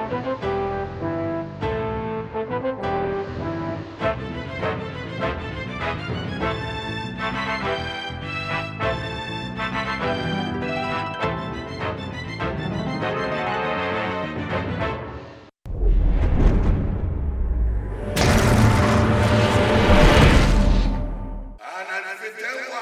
انا الفتوة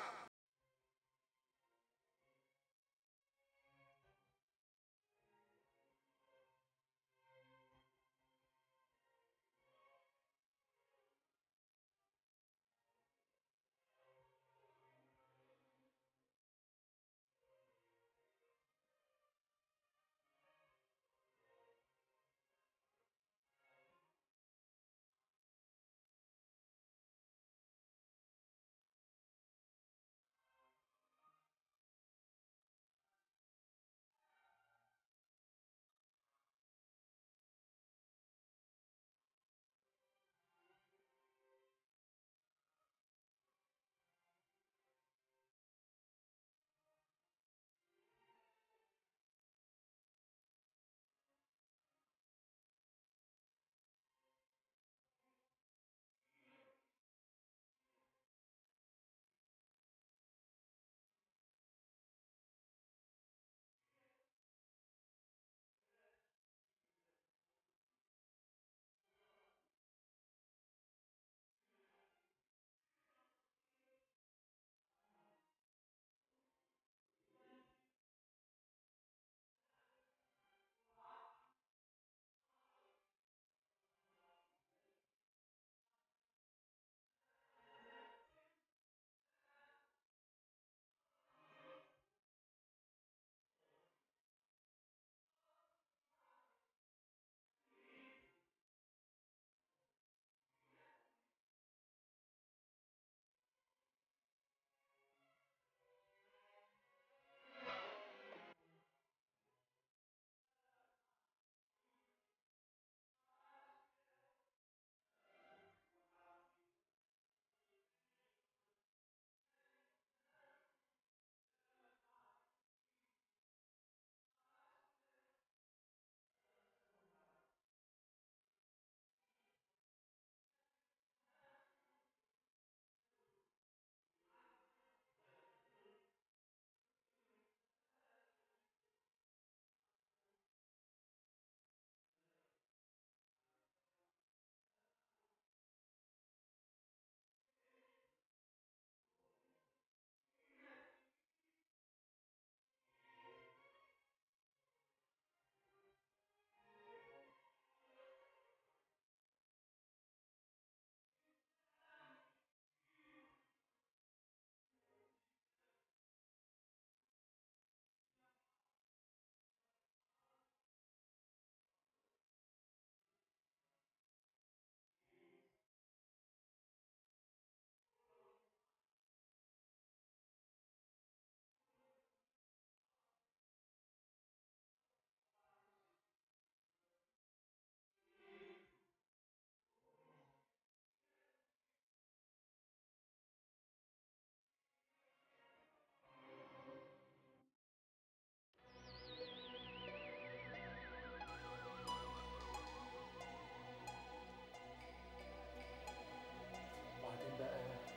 وبعدين بقى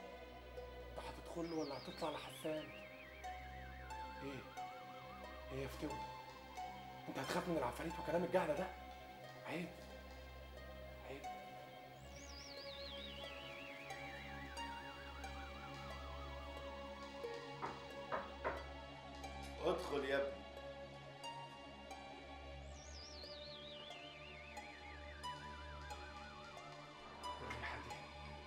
انت هتدخل له ولا هتطلع لحسان ايه ايه يا فتوي انت هتخاف من العفاريت وكلام الجهله ده عيب عيب ادخل يا ابني الريحه دي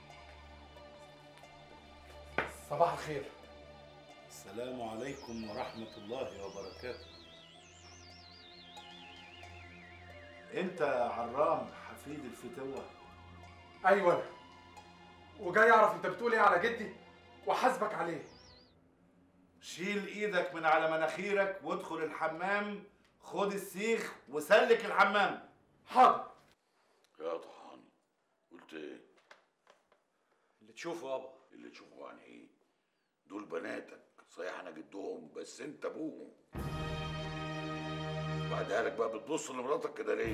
صباح الخير السلام عليكم ورحمة الله وبركاته انت عرام حفيد الفتوة ايوه انا وجاي اعرف انت بتقول ايه على جدي وحاسبك عليه شيل ايدك من على مناخيرك وادخل الحمام خد السيخ وسلك الحمام حاضر يا طحاني قلت ايه اللي تشوفه يابا اللي تشوفه عن ايه دول بناتك صحيح انا جدهم بس انت ابوهم وبعدها لك بقى بتبص لمراتك كده ليه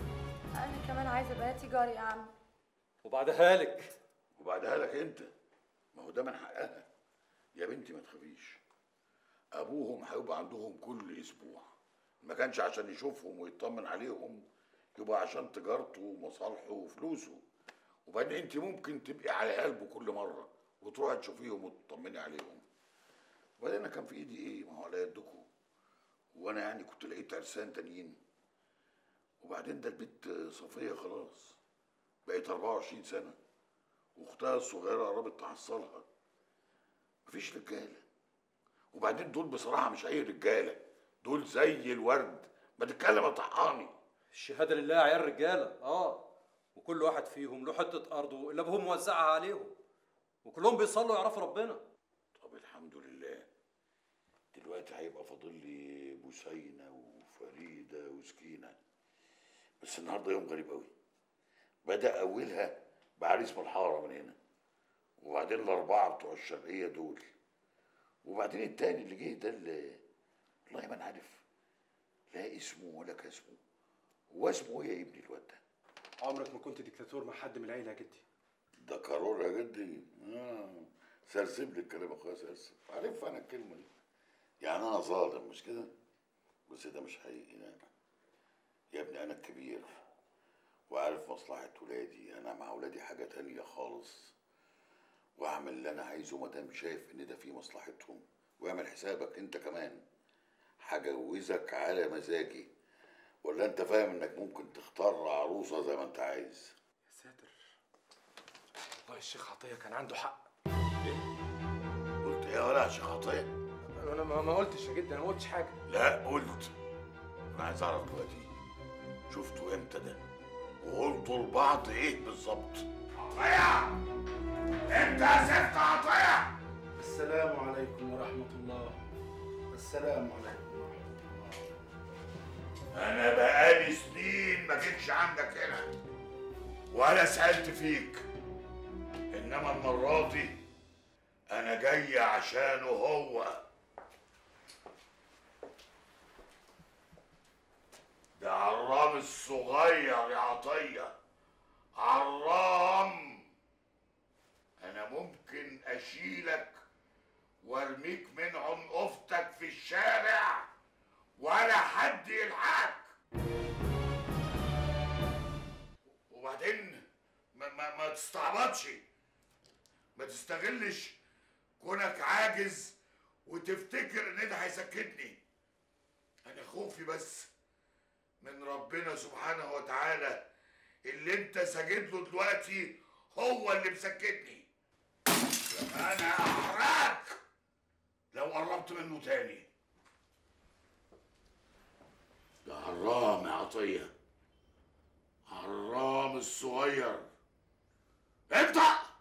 انا كمان عايزه بناتي جاري يا عم وبعدها لك وبعدها لك انت ما هو ده من حقها يا بنتي ما تخافيش ابوهم هيبقى عندهم كل اسبوع ما كانش عشان يشوفهم ويطمن عليهم يبقى عشان تجارته ومصالحه وفلوسه وبعدين انت ممكن تبقي على قلبه كل مره وتروحي تشوفيهم وتطمني عليهم وبعدين انا كان في ايدي ايه ما هو على يدكم وانا يعني كنت لقيت عرسان تانيين وبعدين ده البنت صفيه خلاص بقت 24 سنه واختها الصغيره قربت تحصلها مفيش رجاله وبعدين دول بصراحه مش اي رجاله دول زي الورد ما تتكلم يا طحاني الشهاده لله عيال رجاله اه وكل واحد فيهم له حته ارضه اللي ابوهم موزعها عليهم وكلهم بيصلوا يعرفوا ربنا طب الحمد لله دلوقتي هيبقى فاضل لي بوسينه وفريده وسكينه بس النهارده يوم غريب قوي بدا اولها بعريس من الحاره من هنا وبعدين الاربعه بتوع الشرقيه دول وبعدين التاني اللي جه ده اللي والله ما انا عارف لا اسمه ولا كاسمه هو اسمه ايه يا ابني الواد ده عمرك ما كنت ديكتاتور مع حد من العيله يا جدي ده قرار يا جدي اه سرسب لي الكلام يا اخويا سرسب عارف انا الكلمه دي يعني انا ظالم مش كده بس ده مش حقيقي لا يا ابني انا الكبير وعارف مصلحه ولادي انا مع ولادي حاجه تانية خالص واعمل اللي انا عايزه ما دام شايف ان ده في مصلحتهم واعمل حسابك انت كمان هجوزك على مزاجي ولا انت فاهم انك ممكن تختار عروسه زي ما انت عايز يا ساتر والله الشيخ عطيه كان عنده حق قلت ايه يا ولا يا شيخ عطيه انا ما ما قلتش يا جدي انا ما قلتش حاجه لا قلت انا عايز اعرف دلوقتي شفتوا امتى ده وقلتوا لبعض ايه بالظبط عطيه انت يا ست عطيه السلام عليكم ورحمة الله السلام عليكم ورحمة الله انا بقالي سنين ما جيتش عندك هنا ولا سالت فيك انما المره دي انا جاي عشانه هو ده عرام الصغير يا عطيه عرام انا ممكن اشيلك وارميك من عنقفتك في الشارع ولا حد يلحقك وبعدين ما, ما, ما تستعبطش ما تستغلش كونك عاجز وتفتكر ان ده هيسكتني انا خوفي بس من ربنا سبحانه وتعالى اللي انت ساجد له دلوقتي هو اللي مسكتني انا احرقك لو قربت منه تاني ده حرام يا عطية حرام الصغير انت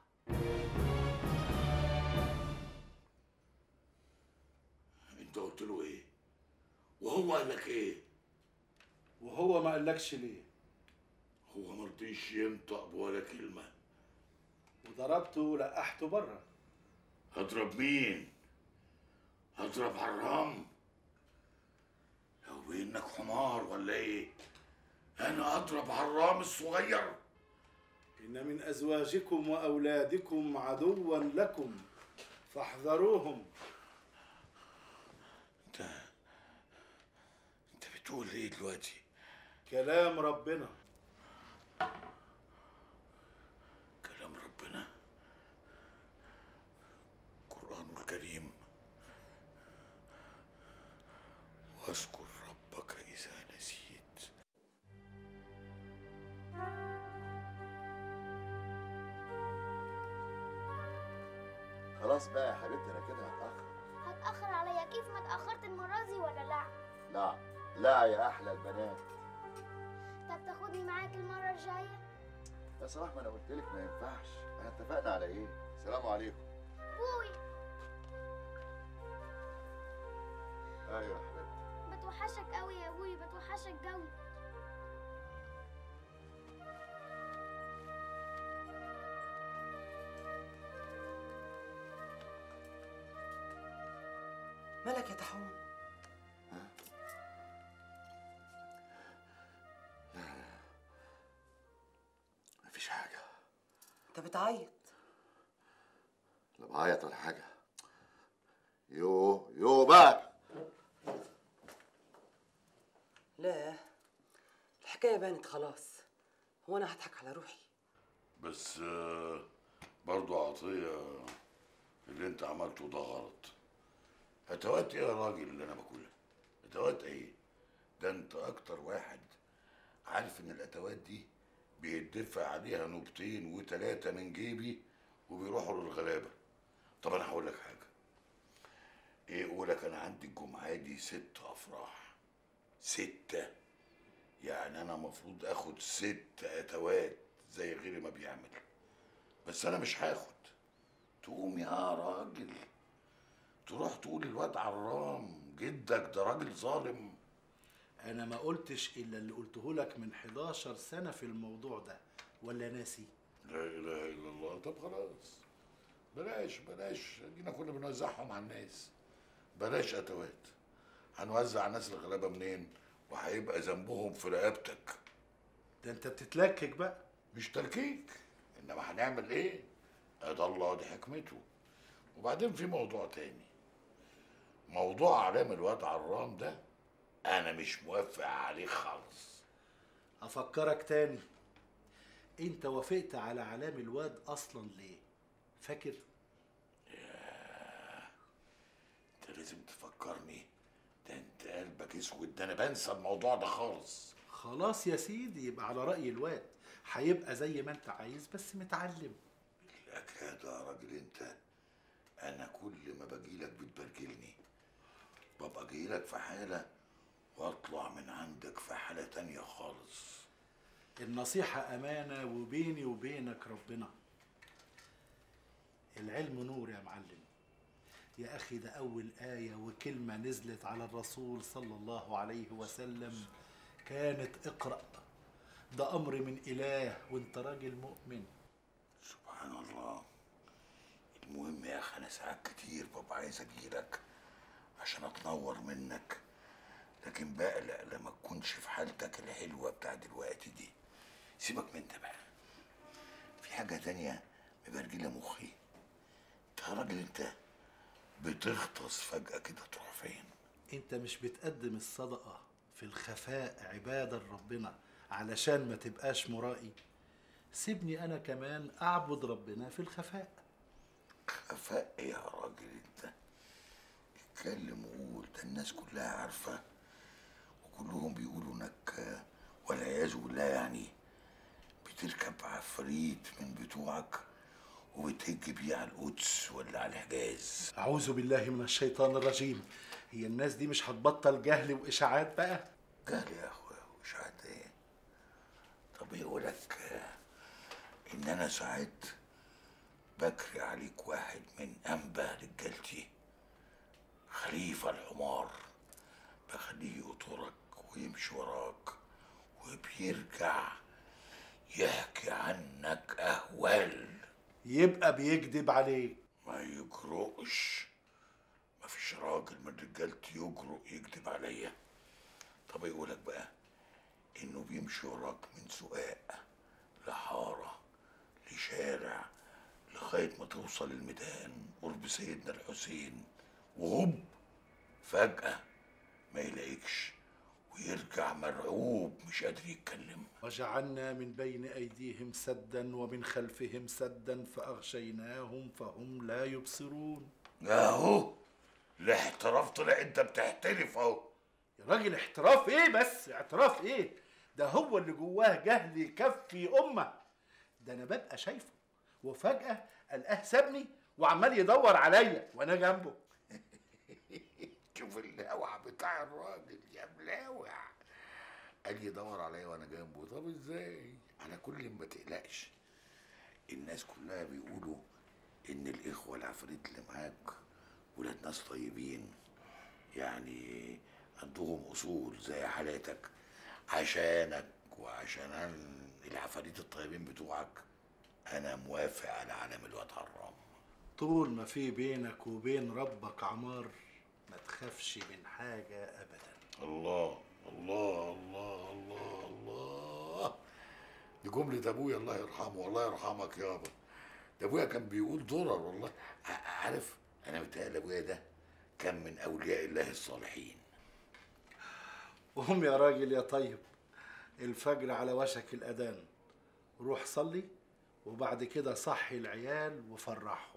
انت قلت له ايه وهو قال لك ايه وهو ما قالكش ليه هو مرضيش ينطق بولا كلمة وضربته ولقحته بره هضرب مين هضرب حرام لو بينك حمار ولا ايه انا اضرب حرام الصغير إن من أزواجكم وأولادكم عدوا لكم فاحذروهم انت انت بتقول ايه دلوقتي كلام ربنا كلام ربنا القرآن الكريم واذكر ربك إذا نسيت خلاص بقى يا حبيبتي انا كده هتاخر هتأخر عليا كيف ما اتأخرت المرة دي ولا لا؟ لا لا يا احلى البنات طب تاخدني معاك المرة الجاية؟ يا صلاح ما انا قلت لك ما ينفعش احنا اتفقنا على ايه السلام عليكم بوي ايوه يا حبيبتي بتوحشك قوي يا ابوي بتوحشك قوي مالك يا تحوم بتعيط لا بعيط ولا حاجه يو يو بقى لا الحكايه بانت خلاص هو انا هضحك على روحي بس آه، برضو عطية اللي انت عملته ده غلط اتوات ايه يا راجل اللي انا باكلها اتوات ايه ده انت اكتر واحد عارف ان الاتوات دي بيدفع عليها نوبتين وتلاتة من جيبي وبيروحوا للغلابة طب انا هقول لك حاجة ايه اقولك انا عندي الجمعة دي ست افراح ستة يعني انا المفروض اخد ست اتوات زي غيري ما بيعمل بس انا مش هاخد تقوم يا راجل تروح تقول الواد عرام جدك ده راجل ظالم انا ما قلتش الا اللي قلته لك من 11 سنه في الموضوع ده ولا ناسي لا اله الا الله طب خلاص بلاش بلاش ادينا كنا بنوزعهم على الناس بلاش اتوات هنوزع على الناس الغلابه منين وهيبقى ذنبهم في رقبتك ده انت بتتلكك بقى مش تلكيك انما هنعمل ايه ده الله دي حكمته وبعدين في موضوع تاني موضوع علام الواد عرام ده انا مش موافق عليه خالص افكرك تاني انت وافقت على علام الواد اصلا ليه فاكر انت لازم تفكرني ده انت قلبك اسود ده انا بنسى الموضوع ده خالص خلاص يا سيدي يبقى على راي الواد هيبقى زي ما انت عايز بس متعلم الاكاد يا راجل انت انا كل ما باجيلك بتبرجلني ببقى جايلك في حاله واطلع من عندك في حاله تانية خالص النصيحة أمانة وبيني وبينك ربنا العلم نور يا معلم يا أخي ده أول آية وكلمة نزلت على الرسول صلى الله عليه وسلم كانت اقرأ ده أمر من إله وانت راجل مؤمن سبحان الله المهم يا اخي انا ساعات كتير ببقى عايز اجيلك عشان اتنور منك لكن بقلق لما تكونش في حالتك الحلوه بتاع دلوقتي دي سيبك من ده بقى في حاجه تانية مبرجله مخي انت يا راجل انت بتغطس فجاه كده تروح فين انت مش بتقدم الصدقة في الخفاء عبادة لربنا علشان ما تبقاش مرائي سيبني أنا كمان أعبد ربنا في الخفاء خفاء يا راجل انت اتكلم وقول ده الناس كلها عارفة وكلهم بيقولوا انك والعياذ بالله يعني بتركب عفريت من بتوعك وبتهج بيه على القدس ولا على الحجاز أعوذ بالله من الشيطان الرجيم هي الناس دي مش هتبطل جهل وإشاعات بقى جهل يا اخويا واشاعات ايه طب يقولك ان انا ساعات بكري عليك واحد من انبه رجالتي خليفه الحمار بخليه يقطرك ويمشي وراك وبيرجع يحكي عنك اهوال يبقى بيكذب عليك ما يجرؤش مفيش راجل من رجالتي يجرؤ يكذب عليا طب يقولك بقى انه بيمشي وراك من سواق لحارة لشارع لغاية ما توصل الميدان قرب سيدنا الحسين وهوب فجأة ما يلاقيكش ويرجع مرعوب مش قادر يتكلم وجعلنا من بين أيديهم سدا ومن خلفهم سدا فأغشيناهم فهم لا يبصرون اهو الاحتراف طلع انت بتحترف اهو يا راجل احتراف ايه بس اعتراف ايه ده هو اللي جواه جهل يكفي أمة ده أنا ببقى شايفه وفجأة ألقاه سابني وعمال يدور عليا وأنا جنبه شوف اللاوع بتاع الراجل يا ملاوع قال يدور عليا وانا جنبه طب ازاي على كل ما تقلقش الناس كلها بيقولوا ان الاخوه العفاريت اللي معاك ولاد ناس طيبين يعني عندهم اصول زي حالاتك عشانك وعشان العفاريت الطيبين بتوعك انا موافق على علم الواد حرام طول ما في بينك وبين ربك عمار ما تخافش من حاجة أبدا الله الله الله الله الله دي جملة أبويا الله يرحمه والله يرحمك يابا ده ابويا كان بيقول ضرر والله ع- عارف انا متهيألي ابويا ده كان من اولياء الله الصالحين قوم يا راجل يا طيب الفجر على وشك الأذان روح صلي وبعد كده صحي العيال وفرحهم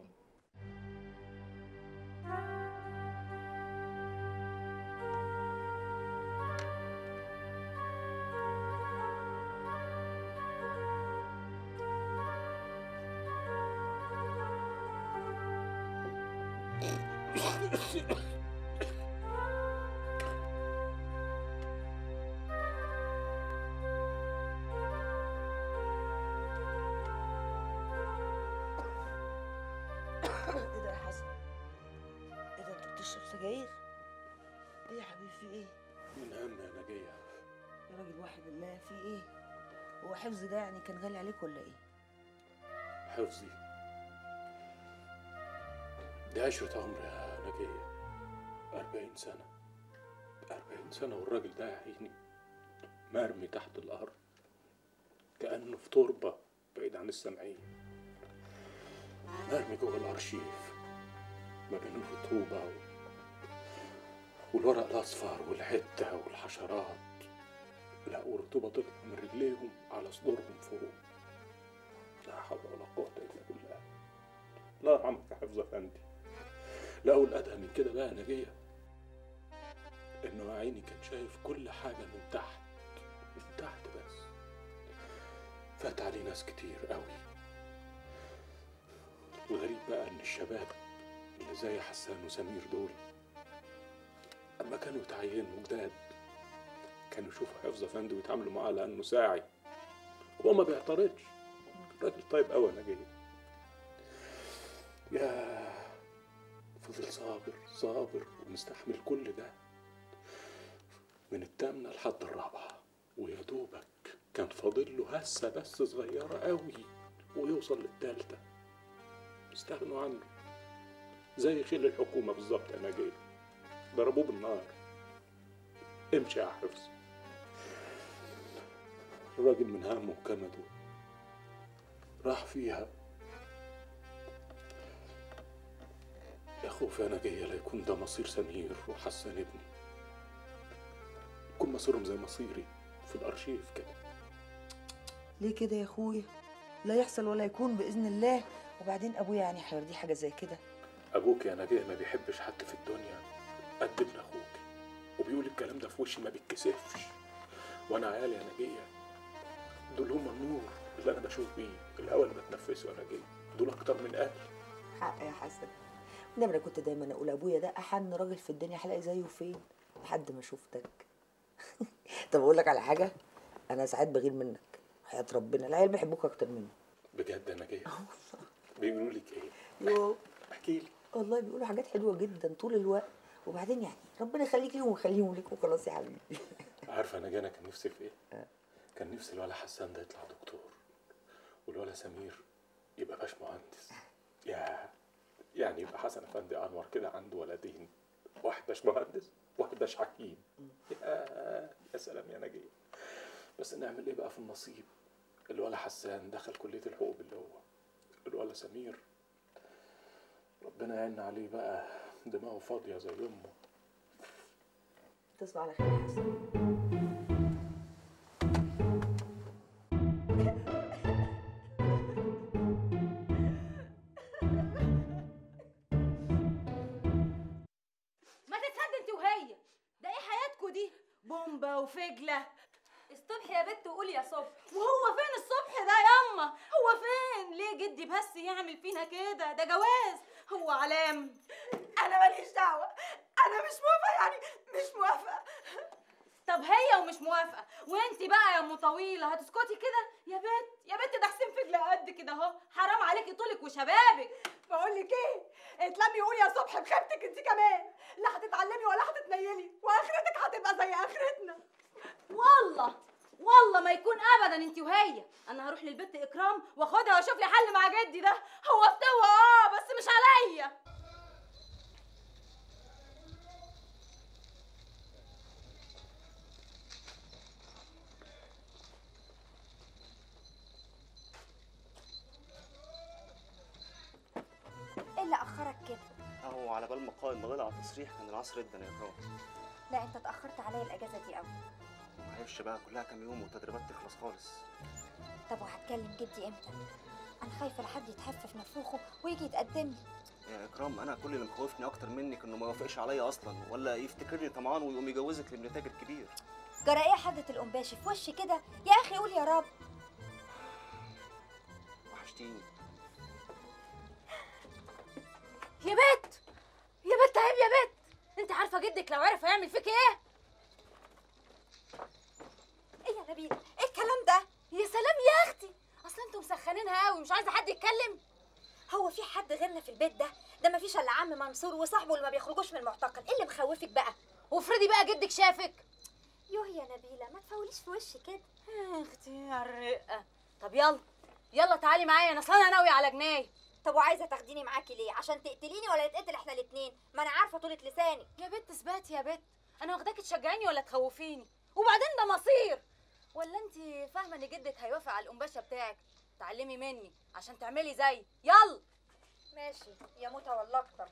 ايه ده يا حسن؟ ايه ده انت بتشرب سجاير؟ ايه يا حبيبي في ايه؟ من هم يا نجية يا راجل واحد الله في ايه؟ هو حفظ ده يعني كان غالي عليك ولا ايه؟ حفظي دي عشرة عمر يا نجية أربعين سنة أربعين سنة والراجل ده يا عيني مرمي تحت الأرض كأنه في تربة بعيد عن السامعين مرمي جوه الأرشيف ما بين الرطوبة و... والورق الأصفر والحتة والحشرات لا والرطوبة طلعت من رجليهم على صدورهم فوق لا حول ولا قوة إلا بالله الله يرحمك يا حفظ أفندي لا والأدهى من كده بقى نجية إنه يا عيني كان شايف كل حاجة من تحت من تحت بس فات عليه ناس كتير قوي الغريب بقى إن الشباب اللي زي حسان وسمير دول أما كانوا يتعينوا جداد كانوا يشوفوا حفظ أفندي ويتعاملوا معاه لأنه ساعي هو ما بيعترضش راجل طيب قوي نجية يا فضل صابر صابر ومستحمل كل ده من التامنة لحد الرابعة ويا دوبك كان فاضل له هسة بس صغيرة قوي ويوصل للتالتة استغنوا عنه زي خيل الحكومة بالظبط يا نجية ضربوه بالنار امشي يا حفظ الراجل من همه وكمده راح فيها يا خوف يا نجية لا يكون ده مصير سمير وحسن ابني يكون مصيرهم زي مصيري في الأرشيف كده ليه كده يا اخويا؟ لا يحصل ولا يكون باذن الله وبعدين ابويا يعني هيرضيه حاجه زي كده أبوك يا نجية ما بيحبش حد في الدنيا قد ابن أخوك وبيقول الكلام ده في وشي ما بيتكسفش وأنا عيالي يا نجية دول هم النور اللي أنا بشوف بيه الهوا اللي بتنفسه يا نجية دول أكتر من أهلي حق يا حسن ده انا كنت دايما اقول ابويا ده احن راجل في الدنيا هلاقي زيه فين لحد ما شفتك طب اقول لك على حاجه انا ساعات بغير منك حياه ربنا العيال بيحبوك اكتر مني بجد يا نجية بيقولوا لك إيه؟ يو احكي لي والله بيقولوا حاجات حلوه جدا طول الوقت وبعدين يعني ربنا يخليك ليهم ويخليهم ليك وخلاص يا حبيبي عارفة أنا جانا كان نفسي في إيه؟ كان نفسي الولا حسان ده يطلع دكتور والولا سمير يبقى باش مهندس يا يعني يبقى حسن أفندي أنور كده عنده ولدين واحد باش مهندس واحد باش حكيم يا يا سلام يا نجية بس نعمل إيه بقى في النصيب الولا حسان دخل كلية الحقوق اللي هو الولا سمير ربنا يعين عليه بقى دماغه فاضية زي أمه تصبح على خير يا حسن ما تتصدق انت وهي ده ايه حياتكوا دي بومبا وفجله الصبح يا بت وقولي يا صبح وهو فين الصبح ده ياما هو فين ليه جدي بس يعمل فينا كده ده جواز هو علام انا ماليش دعوه انا مش موافقه يعني مش موافقه طب هي ومش موافقه وانت بقى يا ام طويله هتسكتي كده يا بت يا بت ده حسين فجله قد كده اهو حرام عليكي طولك وشبابك بقول لك ايه اتلمي قولي يا صبح بخيبتك انت كمان لا هتتعلمي ولا هتتنيلي واخرتك هتبقى زي اخرتنا والله والله ما يكون ابدا انت وهي انا هروح للبت اكرام واخدها واشوف لي حل مع جدي ده هو فتوى اه بس مش عليا وعلى بال ما القائد ما طلع تصريح كان العصر ادن يا اكرام لا انت اتاخرت عليا الاجازه دي قوي معلش بقى كلها كام يوم والتدريبات تخلص خالص طب وهتكلم جدي امتى انا خايفه لحد يتحف في نافوخه ويجي يتقدم لي يا اكرام انا كل اللي مخوفني اكتر منك انه ما يوافقش عليا اصلا ولا يفتكرني طمعان ويقوم يجوزك لابن تاجر كبير جرى ايه حدة القماشي في وشي كده يا اخي قول يا رب وحشتيني يا بت يا بت عيب يا بت انت عارفه جدك لو عرف هيعمل فيك ايه ايه يا نبيل ايه الكلام ده يا سلام يا اختي اصل انتوا مسخنينها قوي مش عايزه حد يتكلم هو في حد غيرنا في البيت ده ده مفيش الا عم منصور وصاحبه اللي ما بيخرجوش من المعتقل ايه اللي مخوفك بقى وافرضي بقى جدك شافك يوه يا نبيله ما تفوليش في وشي كده يا اختي يا الرقه طب يلا يلا تعالي معايا انا اصل انا ناويه على جناي طب وعايزه تاخديني معاكي ليه عشان تقتليني ولا نتقتل احنا الاتنين ما انا عارفه طولة لساني يا بت اثباتي يا بت انا واخداكي تشجعيني ولا تخوفيني وبعدين ده مصير ولا انت فاهمه ان جدك هيوافق على القمبشه بتاعك تعلمي مني عشان تعملي زي يلا ماشي يا موتى ولا اكتر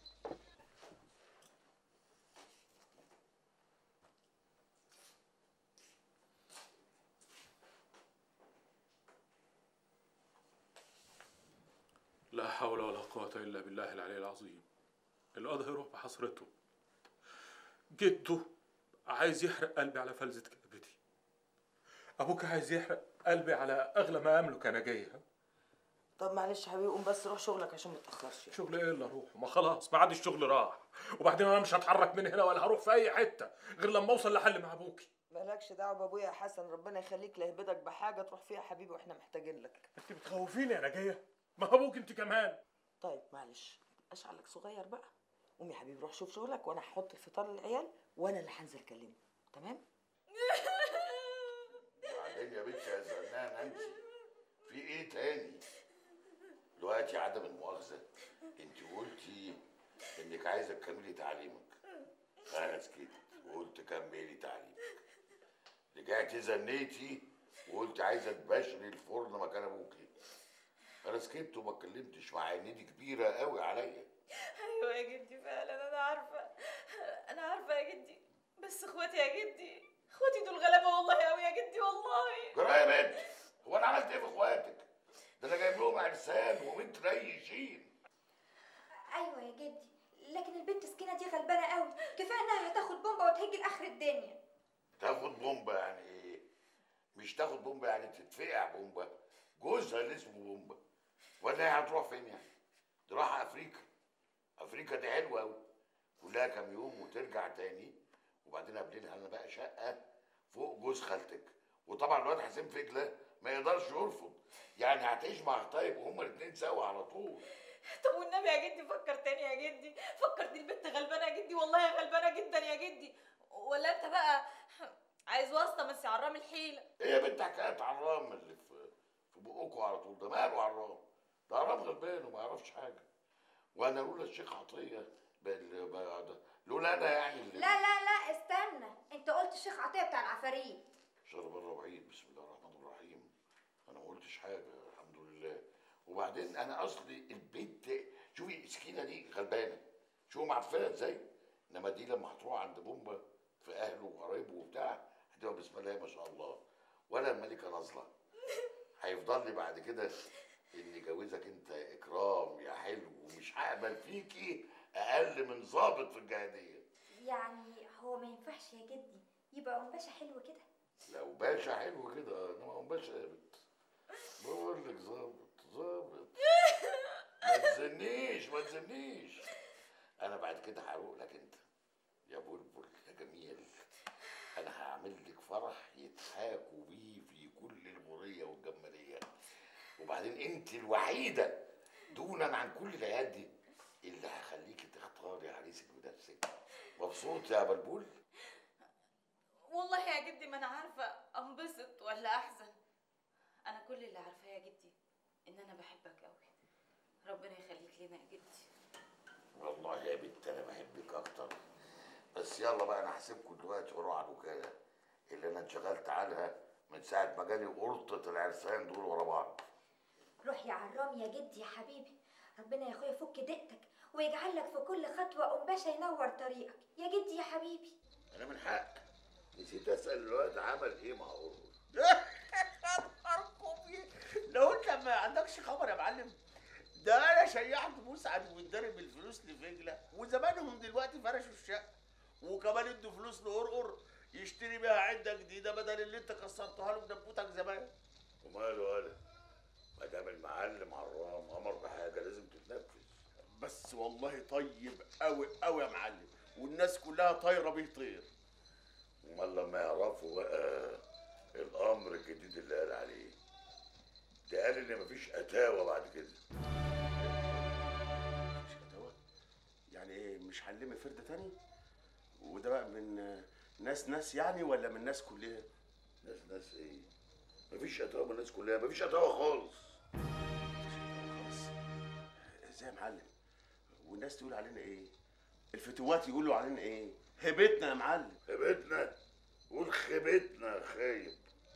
لا حول ولا قوة إلا بالله العلي العظيم الواد هيروح بحسرته جده عايز يحرق قلبي على فلذة كلبتي أبوك عايز يحرق قلبي على أغلى ما أملك أنا جاية طب معلش يا حبيبي قوم بس روح شغلك عشان ما تتاخرش شغل إيه اللي أروح ما خلاص ما عاد الشغل راح وبعدين أنا مش هتحرك من هنا ولا هروح في أي حتة غير لما أوصل لحل مع أبوكي مالكش دعوه بابويا يا حسن ربنا يخليك لهبتك بحاجه تروح فيها يا حبيبي واحنا محتاجين لك أنت بتخوفيني يا نجية ما أبوك أنت كمان طيب معلش اشعلك صغير بقى قوم يا حبيبي روح شوف شغلك وانا هحط الفطار للعيال وانا اللي هنزل اكلمه تمام بعدين يا بنت يا زنان انت في ايه تاني دلوقتي عدم المؤاخذه انت قلتي انك عايزه تكملي تعليمك انا سكت وقلت كملي تعليمك رجعتي زنيتي وقلت عايزه تباشري الفرن مكان ابوكي انا سكت وما اتكلمتش مع ان دي كبيره قوي عليا ايوه يا جدي فعلا انا عارفه انا عارفه يا جدي بس اخواتي يا جدي اخواتي دول غلابه والله قوي يا جدي والله جرى يا بنت هو انا عملت ايه في اخواتك ده انا جايب لهم عرسان ومتريشين ايوه يا جدي لكن البنت سكينه دي غلبانه قوي كفايه انها هتاخد بومبا وتهج لاخر الدنيا تاخد بومبا يعني ايه مش تاخد بومبا يعني تتفقع بومبا جوزها اللي اسمه بومبا ولا هي هتروح فين يعني دي رايحه افريقيا افريقيا دي حلوه قوي كلها كام يوم وترجع تاني وبعدين قابلينها انا بقى شقه فوق جوز خالتك وطبعا الواد حسين فجله ما يقدرش يرفض يعني هتعيش مع طيب وهما الاثنين سوا على طول طب والنبي يا جدي فكر تاني يا جدي فكر دي البنت غلبانه يا جدي والله غلبانه جدا يا جدي ولا انت بقى عايز واسطه بس يا عرام الحيله ايه يا بنت حكايه عرام اللي في في بقكوا على طول ده ماله عرام ده عرام غلبان وما يعرفش حاجه وانا لولا الشيخ عطيه بال- ب- ده- لولا انا يعني اللي لا لا لا استنى انت قلت الشيخ عطيه بتاع العفاريت شرب الروعين بسم الله الرحمن الرحيم انا ما قلتش حاجه الحمد لله وبعدين انا اصلي البنت شوفي سكينه دي غلبانه شوفي معفنه ازاي انما دي لما هتروح عند بومبا في اهله وقرايبه وبتاع هتبقى بسم الله ما شاء الله ولا الملكه نازله هيفضل لي بعد كده اني جوزك انت اكرام يا حلو ومش هقبل فيكي اقل من ظابط في الجهاديه يعني هو ما ينفعش يا جدي يبقى ام باشا حلو كده لو باشا حلو كده انما هو باشا يا بنت بقول لك ظابط ظابط ما تزنيش ما تزنيش انا بعد كده هروق لك انت يا بلبل يا جميل انا هعمل لك فرح يضحكوا بيه في كل الغوريه والجماليه وبعدين انت الوحيده دونا عن كل العيال دي اللي هخليكي تختاري عريسك بنفسك مبسوط يا بلبل والله يا جدي ما انا عارفه انبسط ولا احزن انا كل اللي عارفاه يا جدي ان انا بحبك قوي ربنا يخليك لنا يا جدي والله يا بنت انا بحبك اكتر بس يلا بقى انا هسيبكم دلوقتي واروح على الوكاله اللي انا انشغلت عنها من ساعه ما جالي قرطه العرسان دول ورا بعض روح يا عرام يا جدي يا حبيبي ربنا يا اخويا يفك دقتك ويجعل لك في كل خطوة أم باشا ينور طريقك يا جدي يا حبيبي انا من حق نسيت اسال الواد عمل ايه مع قرقر لو انت ما عندكش خبر يا معلم ده انا شيعت مسعد واتضرب الفلوس لفجله وزمانهم دلوقتي فرشوا الشقه وكمان ادوا فلوس لقرقر يشتري بيها عده جديده بدل اللي انت كسرتها له بدبوتك زمان وماله ولا ما دام المعلم عرام امر بحاجه لازم تتنفذ بس والله طيب قوي قوي يا معلم والناس كلها طايره بيه طير امال لما يعرفوا بقى الامر الجديد اللي قال عليه ده قال ان مفيش اتاوه بعد كده يعني ايه مش هنلم فرده تاني وده بقى من ناس ناس يعني ولا من الناس كلها ناس ناس ايه مفيش اتاوه من الناس كلها مفيش اتاوه خالص ازاي يا معلم والناس تقول علينا ايه الفتوات يقولوا علينا ايه هبتنا يا معلم هبتنا قول خيبتنا خايب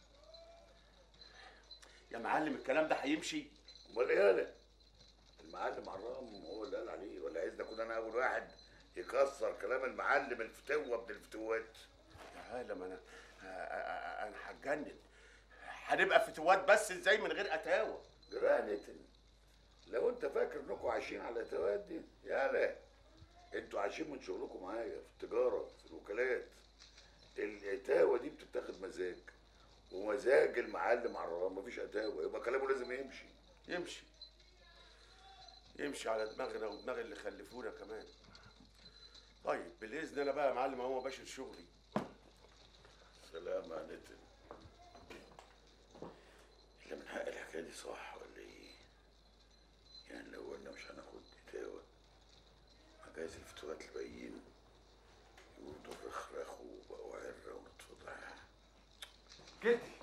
يا معلم الكلام ده هيمشي امال ايه يالا المعلم عرام هو اللي قال عليه ولا عايزني اكون انا اول واحد يكسر كلام المعلم الفتوه ابن الفتوات يا عالم انا انا هتجنن هنبقى فتوات بس ازاي من غير اتاوه جرانتن لو انت فاكر انكم عايشين على الاتاوات دي يالا انتوا عايشين من شغلكم معايا في التجاره في الوكالات الاتاوه دي بتتاخد مزاج ومزاج المعلم عرام مفيش اتاوه يبقى كلامه لازم يمشي يمشي يمشي على دماغنا ودماغ اللي خلفونا كمان طيب بالاذن انا بقى يا معلم هو باشر شغلي سلام يا نتن اللي من حق الحكايه دي صح ولا ايه يعني لو قلنا مش هناخد اتاوه ما جايز الفتوات الباقيين يقولوا دول رخرخوا وبقوا عره ونتفضح جدي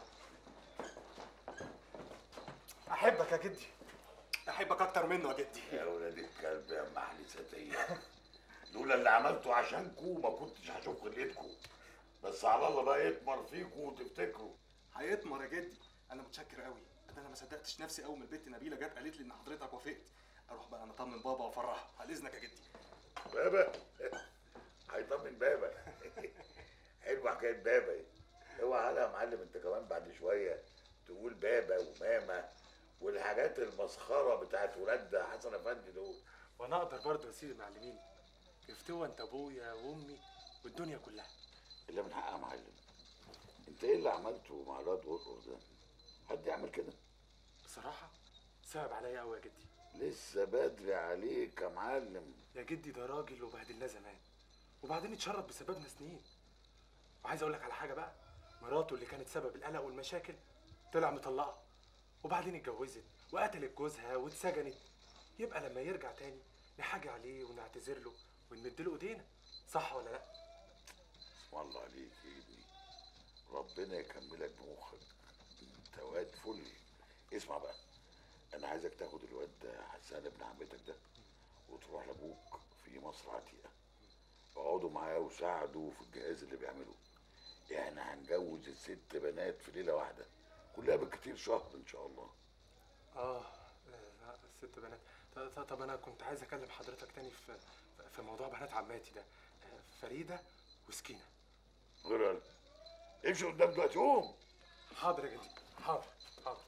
احبك يا جدي احبك اكتر منه يا جدي يا ولاد الكلب يا محلساتية لولا اللي عملته عشانكو ما كنتش هشوف خليتكو بس على الله بقى يتمر فيكو وتفتكروا هيتمر يا جدي انا متشكر قوي ده انا ما صدقتش نفسي اول ما البت نبيله جت قالت لي ان حضرتك وافقت اروح بقى انا اطمن بابا وافرحها على اذنك يا جدي بابا هيطمن بابا حلوه حكايه بابا دي. اوعى على يا معلم انت كمان بعد شويه تقول بابا وماما والحاجات المسخره بتاعت ولاد حسن افندي دول وانا اقدر برضه يا سيدي المعلمين افتوى انت ابويا وامي والدنيا كلها الا من حقها يا معلم انت ايه اللي عملته مع الواد قرقر ده حد يعمل كده بصراحه صعب عليا قوي يا جدي لسه بدري عليك يا معلم يا جدي ده راجل وبهدلناه زمان وبعدين اتشرط بسببنا سنين وعايز اقول لك على حاجه بقى مراته اللي كانت سبب القلق والمشاكل طلع مطلقه وبعدين اتجوزت وقتلت جوزها واتسجنت يبقى لما يرجع تاني نحاجي عليه ونعتذر له ونمد له ايدينا صح ولا لا اسم الله عليك يا ابني ربنا يكملك بمخك انت واد فل اسمع بقى انا عايزك تاخد الواد ده حسان ابن عمتك ده وتروح لابوك في مصر عتيقه اقعدوا معاه وساعدوا في الجهاز اللي بيعمله احنا هنجوز الست بنات في ليله واحده كلها بالكتير شهر ان شاء الله اه لا، ست بنات ط- ط- طب انا كنت عايز اكلم حضرتك تاني في في موضوع بنات عماتي ده آه، فريده وسكينه غير قلب امشي قدام دلوقتي قوم حاضر يا جدي حاضر حاضر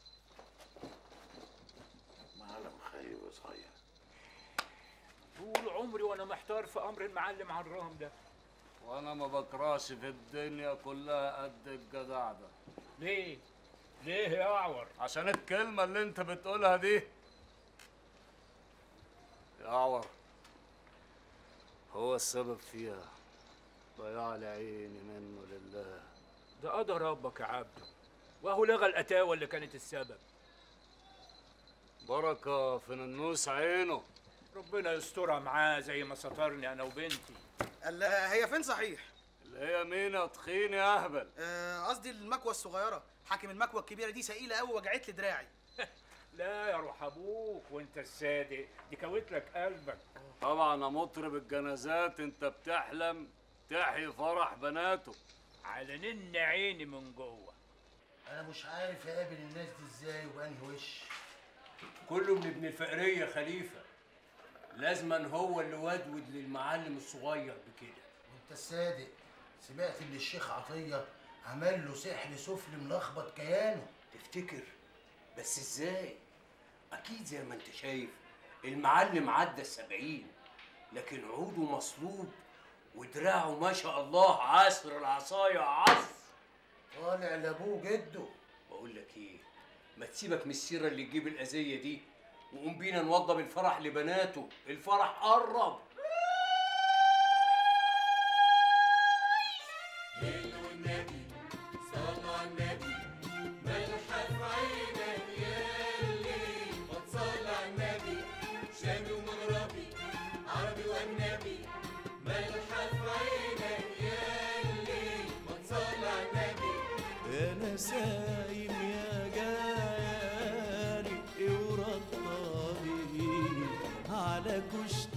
معلم خايب يا صحيح طول عمري وانا محتار في امر المعلم عرام ده وانا ما بكرهش في الدنيا كلها قد الجدع ده ليه ليه يا اعور عشان الكلمة اللي انت بتقولها دي يا عور هو السبب فيها ضياع لي عيني منه لله ده قضى ربك يا عبده وهو لغى الاتاوه اللي كانت السبب بركة في ننوس عينه ربنا يسترها معاه زي ما سترني انا وبنتي لا هي فين صحيح؟ اللي هي مين يا تخين يا اهبل آه، قصدي المكوه الصغيره حاكم المكوه الكبيره دي ثقيله قوي وجعت لي دراعي لا يا روح ابوك وانت الصادق دي كوت لك قلبك طبعا يا مطرب الجنازات انت بتحلم تحيي فرح بناته على نن عيني من جوه انا مش عارف اقابل الناس دي ازاي وبانهي وش كله من ابن الفقريه خليفه لازما هو اللي ودود للمعلم الصغير بكده وانت الصادق سمعت ان الشيخ عطيه عمل له سحر سفلي ملخبط كيانه تفتكر بس ازاي اكيد زي ما انت شايف المعلم عدى السبعين لكن عوده مصلوب ودراعه ما شاء الله عصر العصاية عصر طالع لابوه جده بقول لك ايه ما تسيبك من السيره اللي تجيب الاذيه دي وقوم بينا نوضب الفرح لبناته الفرح قرب والنبي صلى على النبي ملحف عينك ياللي ما تصلى على النبي شامي ومغربي عربي والنبي ملحف عينك ياللي ما تصلى على النبي انا سايم يا جاري ورطاني على كشت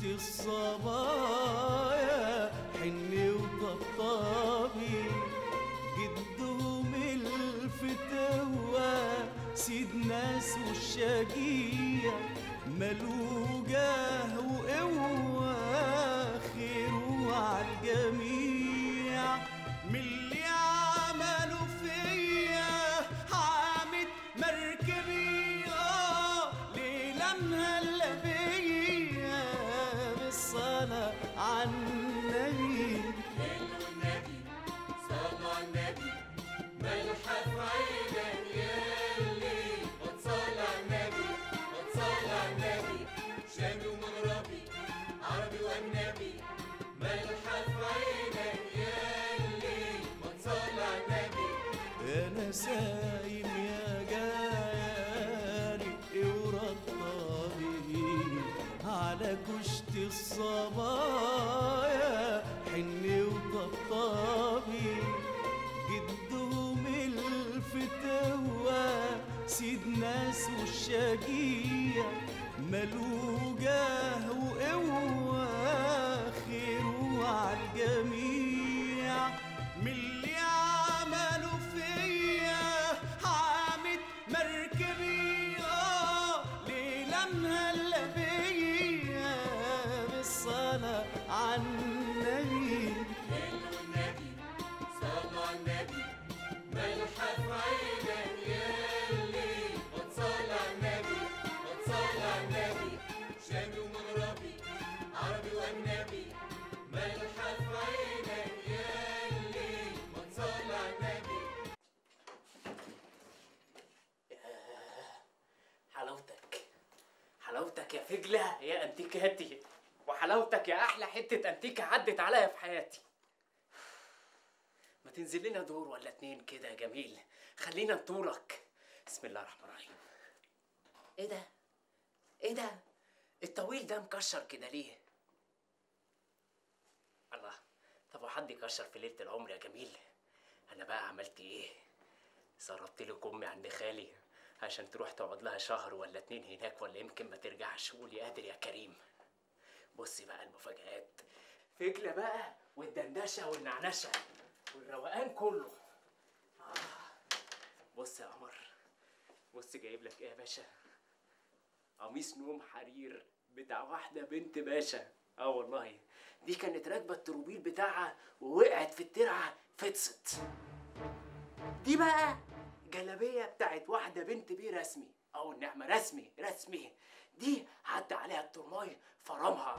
الصبايا حني وطبطابي جدهم الفتوى سيد ناس والشجيع ملو جاه وقوة خيره عالجميع من اللي عملوا فيا عامت مركبي اه ليلة مهلا بيا بالصلاة عالنبي والنبي صلى على النبي ملحف عينك ياللي ما تصلى على النبي ما تصلى على النبي شامي ومغربي عربي والنبي ملحف عينك ياللي ما تصلى على النبي انا سايم يا جاري ورطاني على كشت الصبايا حني وطبطابي جدهم الفتوى سيد ناس والشجيع ملو جاه وقوة خيره عالجميع من اللي عملوا فيا عامت مركبي اه ليلة مهلا بيا بالصلاة عالنبي والنبي صلى على النبي ملحف عينك ياللي ما تصلى على النبي ما تصلى على النبي شامي ومغربي عربي والنبي ملحف عينك ياللي ما تصلى على النبي حلاوتك حلاوتك يا فجلة يا انتيكاتي وحلاوتك يا احلى حتة انتيكة عدت عليا في حياتي ما تنزل لنا دور ولا اتنين كده يا جميل خلينا نطولك بسم الله الرحمن الرحيم ايه ده ايه ده الطويل ده مكشر كده ليه الله طب وحد يكشر في ليله العمر يا جميل انا بقى عملت ايه سربت لك امي عند خالي عشان تروح تقعد لها شهر ولا اتنين هناك ولا يمكن ما ترجعش قول يا قادر يا كريم بصي بقى المفاجآت فجلة بقى والدندشة والنعنشة والروقان كله آه. بص يا قمر بص جايب لك ايه يا باشا قميص نوم حرير بتاع واحدة بنت باشا اه والله دي كانت راكبة التروبيل بتاعها ووقعت في الترعة فطست دي بقى جلابية بتاعت واحدة بنت بيه رسمي أو النعمة رسمي رسمي دي عدى عليها الترماي فرمها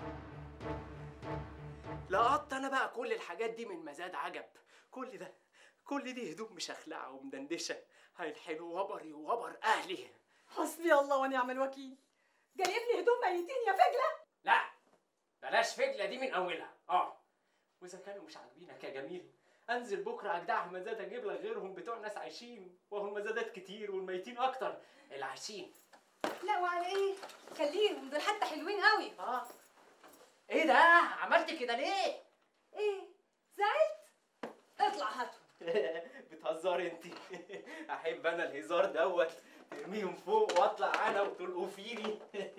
لقطت أنا بقى كل الحاجات دي من مزاد عجب كل ده كل دي هدوم مشخلعة ومدندشة هيلحنوا وبري ووبر أهلي حسبي الله ونعم الوكيل جايب لي هدوم ميتين يا فجلة لا بلاش فجلة دي من أولها اه وإذا كانوا مش عاجبينك يا جميل انزل بكره اجدعها مزاد اجيب لك غيرهم بتوع ناس عايشين وهو المزادات كتير والميتين اكتر العايشين لا وعلى ايه خليهم دول حتى حلوين قوي اه ايه ده عملت كده ليه ايه زعلت اطلع هاتهم بتهزري انت احب انا الهزار دوت ترميهم فوق واطلع انا وتلقوا فيني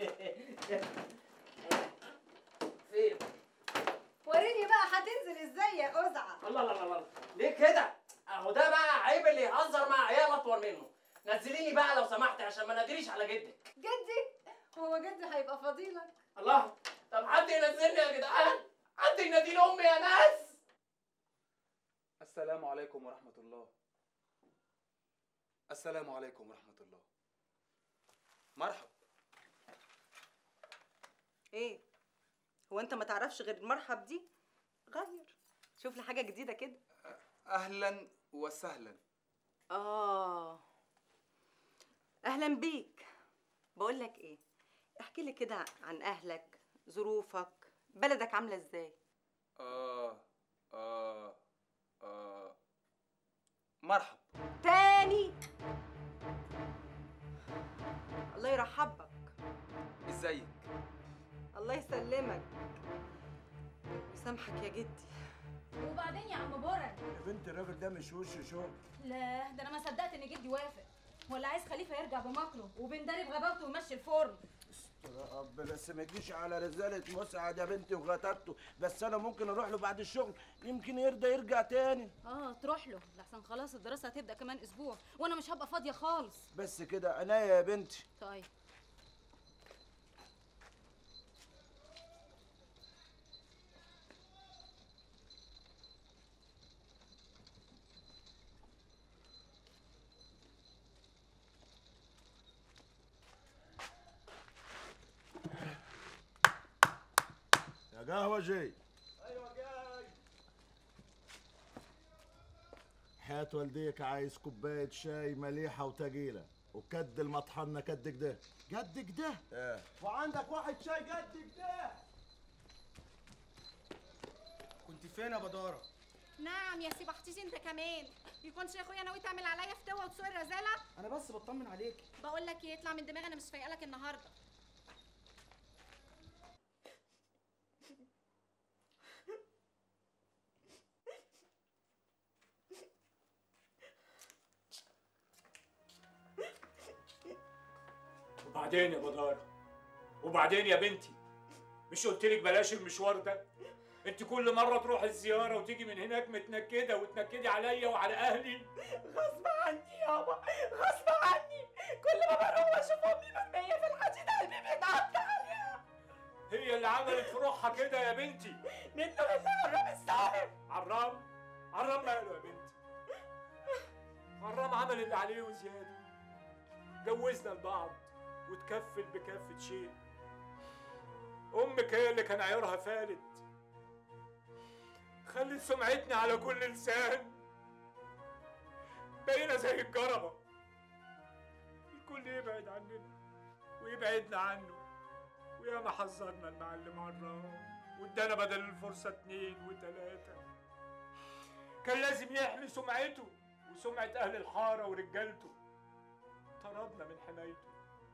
فين وريني بقى هتنزل ازاي يا قزعه الله الله الله الله ليه كده اهو ده بقى عيب اللي يهزر مع عيال اطول منه نزليني بقى لو سمحت عشان ما نادريش على جدك جدي هو جدي هيبقى فضيلك الله طب حد ينزلني يا جدعان حد يناديني امي يا ناس السلام عليكم ورحمة الله السلام عليكم ورحمة الله مرحب ايه هو انت ما تعرفش غير المرحب دي غير شوف لي حاجه جديده كده أهلا وسهلا اه اهلا بيك بقول لك ايه احكي لي كده عن اهلك ظروفك بلدك عامله ازاي آه آه آه مرحب تاني الله يرحبك ازيك الله يسلمك ويسامحك يا جدي وبعدين يا عم برد يا بنت الراجل ده مش وش شغل لا ده انا ما صدقت ان جدي وافق ولا عايز خليفه يرجع بمكره وبنداري بغباوته ويمشي الفرن رب بس ما تجيش على رزالة مسعد يا بنتي وغتبته بس انا ممكن اروح له بعد الشغل يمكن يرضى يرجع تاني اه تروح له لحسن خلاص الدراسه هتبدا كمان اسبوع وانا مش هبقى فاضيه خالص بس كده عناية يا بنتي طيب يا قهوة جاي ايوه جاي حياة والديك عايز كوباية شاي مليحة وتقيلة وكد المطحنة كد كده قد كده ايه وعندك واحد شاي قد كده كنت فين يا بدارة؟ نعم يا سي بحتيش انت كمان يكونش يا اخويا ناوي تعمل عليا فتوه وتسوق الرزاله انا بس بطمن عليك بقول لك ايه اطلع من دماغي انا مش فايقه لك النهارده وبعدين يا بدارة وبعدين يا بنتي مش قلت لك بلاش المشوار ده انت كل مره تروح الزياره وتيجي من هناك متنكده وتنكدي عليا وعلى اهلي غصب عني يابا غصب عني كل ما بروح اشوف امي مرميه في الحديد قلبي بيتقطع عليها هي اللي عملت في روحها كده يا بنتي منه لله عرام الصاحب عرام عرام ماله يا بنتي عرام عمل اللي عليه وزياده جوزنا لبعض وتكفل بكافة شيء امك هي اللي كان عيارها فالت خلت سمعتنا على كل لسان بقينا زي الجربة الكل يبعد عننا ويبعدنا عنه وياما حذرنا المعلم عرام وادانا بدل الفرصة اتنين وتلاتة كان لازم يحمي سمعته وسمعة أهل الحارة ورجالته طردنا من حمايته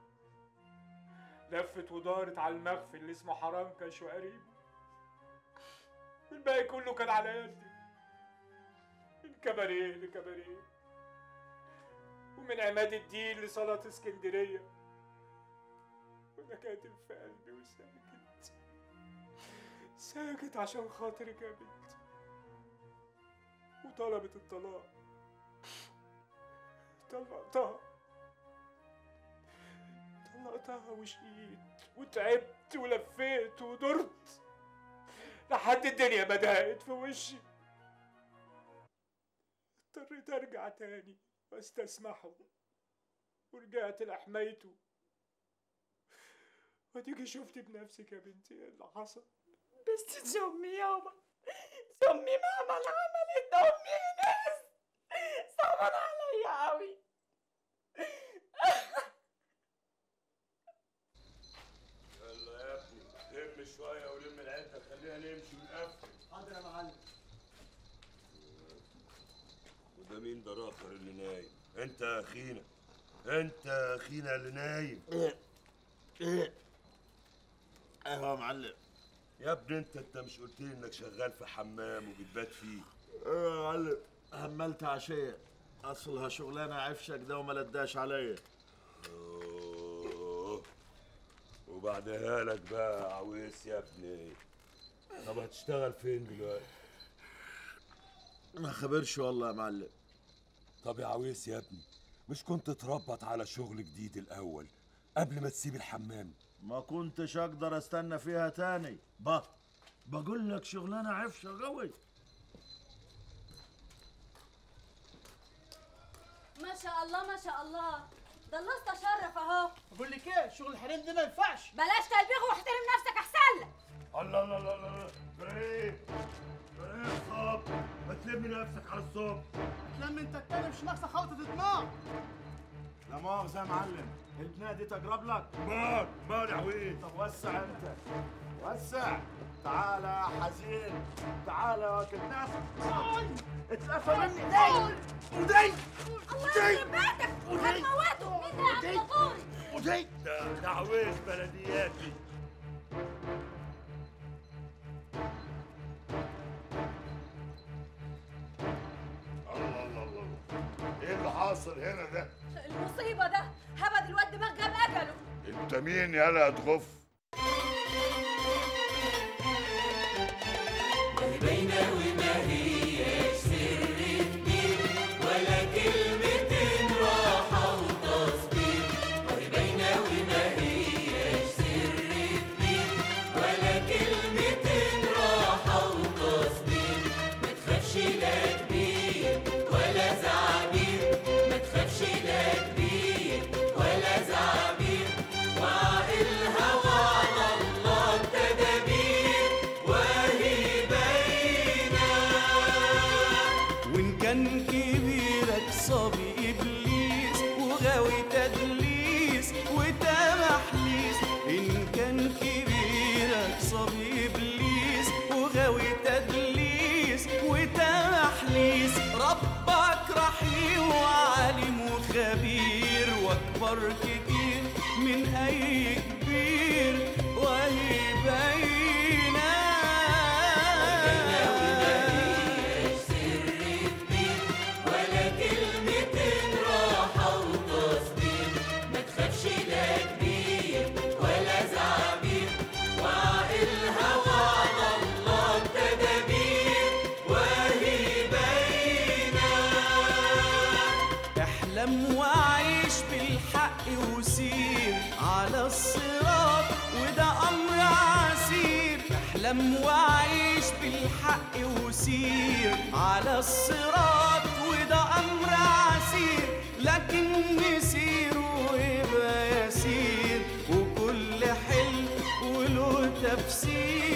لفت ودارت على المخفي اللي اسمه حرنكش وقريبه الباقي كله كان على يدي من كباريه لكباريه ومن عماد الدين لصلاة اسكندرية وانا كاتب في قلبي وساكت ساكت عشان خاطرك يا بنتي وطلبت الطلاق طلقتها طلقتها وشقيت وتعبت ولفيت ودرت لحد الدنيا ما ضاقت في وشي اضطريت ارجع تاني واستسمحه ورجعت لحمايته وتيجي شفتي بنفسك يا بنتي ايه اللي حصل بس امي يابا امي مهما عملت امي ناس صعبان عليا قوي يلا يا ابني لم شويه ولم العده خلينا نمشي ونقفل حاضر يا معلم وده مين ده راخر اللي نايم انت يا اخينا انت يا اخينا اللي نايم ايه ايه ايوه يا معلم يا ابني انت انت مش قلت لي انك شغال في حمام وبتبات فيه ايوه يا معلم هملت عشية اصلها شغلانه عفشك ده وما لداش عليا أوه. وبعدها لك بقى يا عويس يا ابني طب هتشتغل فين دلوقتي ما خبرش والله يا معلم طب يا عويس يا ابني مش كنت تربط على شغل جديد الاول قبل ما تسيب الحمام ما كنتش اقدر استنى فيها تاني با بقول لك شغلانه عفشه قوي ما شاء الله ما شاء الله ده الله استشرف اهو بقول لك ايه شغل الحريم ده ما ينفعش بلاش تلبيخ واحترم نفسك احسن لك الله الله الله الله بريء بريء صاب ما تلمي نفسك على الصوب لما انت التاني مش ناقصه خلطه دماغ لا مؤاخذة يا معلم البناء دي تجرب لك مال مال يا عويل طب وسع انت وسع تعالى يا حزين تعالى يا واكل نفس اتلفى مني دي ودي الله يخرب بيتك هتموته مين ده يا عم طوري ودي ده ده عويل بلدياتي الله الله الله ايه اللي حاصل هنا ده؟ المصيبه ده هبد الواد دماغ جاب اجله انت مين يالا تغف باينة وما هياش سر كبير ولا كلمتين راحة وتصبير وهي باينة وما هياش سر كبير ولا كلمتين راحة وتصبير ما تخافش لا كبير ولا زعبير ما تخافش لا كبير ولا زعبير وعقل الهوى على الله التدابير وهي باينة وإن كان كبيرك صبي إبليس وغاوي تدليس وتمحليس إن كان كبيرك صبي إبليس وغاوي تدليس وتمحليس ربك رحيم وعالم وخبير وأكبر كتير من أي كبير وهي باينة ولا كلمتين راحة وتصبير ما تخافش لا كبير ولا زعبير وعقل الهوى على الله التدابير وهي باينة احلم وعيش بالحق وسير على الصراط وده امر عسير احلم وعيش بالحق وسير على الصراط وده امر عسير لكن مسيره يبقى يسير وكل حلم وله تفسير